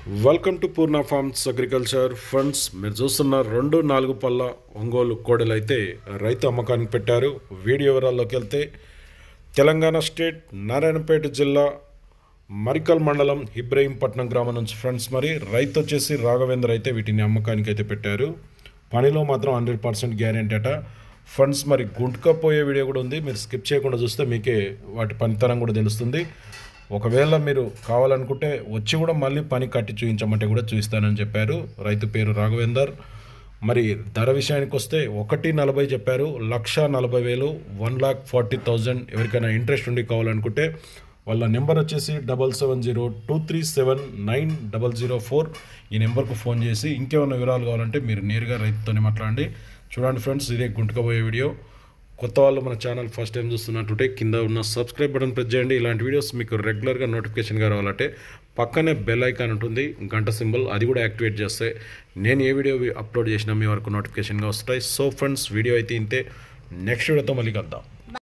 welcome to Purna farms agriculture funds మీరు చూస్తున్న రెండు నాలుగు పళ్ళ ఒంగోలు కోడలు అయితే రైతు అమ్మకానికి పెట్టారు వీడియో వివరాల్లోకి వెళ్తే తెలంగాణ స్టేట్ నారాయణపేట జిల్లా మరికల్ మండలం ఇబ్రహీంపట్నం గ్రామం నుంచి ఫ్రెండ్స్ మరి రైతు వచ్చేసి రాఘవేంద్ర అయితే వీటిని అమ్మకానికి అయితే పెట్టారు పనిలో మాత్రం హండ్రెడ్ పర్సెంట్ గ్యారెంటీ అట ఫండ్స్ మరి గుంటుకపోయే వీడియో కూడా ఉంది మీరు స్కిప్ చేయకుండా చూస్తే మీకే వాటి పనితనం కూడా తెలుస్తుంది ఒకవేళ మీరు కావాలనుకుంటే వచ్చి కూడా మళ్ళీ పని కట్టి చూపించమంటే కూడా చూపిస్తానని చెప్పారు రైతు పేరు రాఘవేందర్ మరి ధర విషయానికి వస్తే ఒకటి నలభై చెప్పారు లక్ష నలభై వేలు వన్ లాక్ ఫార్టీ థౌజండ్ ఎవరికైనా ఇంట్రెస్ట్ ఉండి కావాలనుకుంటే వాళ్ళ నెంబర్ వచ్చేసి double seven zero two three seven nine double zero four ఈ నెంబర్కు ఫోన్ చేసి ఇంకేమైనా వివరాలు కావాలంటే మీరు నేరుగా రైతుతోనే మాట్లాడండి చూడండి ఫ్రెండ్స్ ఇదే గుంటుకపోయే వీడియో కొత్త వాళ్ళు మన ఛానల్ ఫస్ట్ టైం చూస్తున్నట్టుంటే కింద ఉన్న సబ్స్క్రైబ్ బటన్ ప్రెస్ చేయండి ఇలాంటి వీడియోస్ మీకు రెగ్యులర్గా నోటిఫికేషన్గా రావాలంటే పక్కనే బెల్ ఐకాన్ ఉంటుంది గంట సింబల్ అది కూడా యాక్టివేట్ చేస్తే నేను ఏ వీడియో అప్లోడ్ చేసినా మీ వరకు నోటిఫికేషన్గా వస్తాయి సో ఫ్రెండ్స్ వీడియో అయితే ఇంతే నెక్స్ట్ వీడియోతో మళ్ళీ కలుద్దాం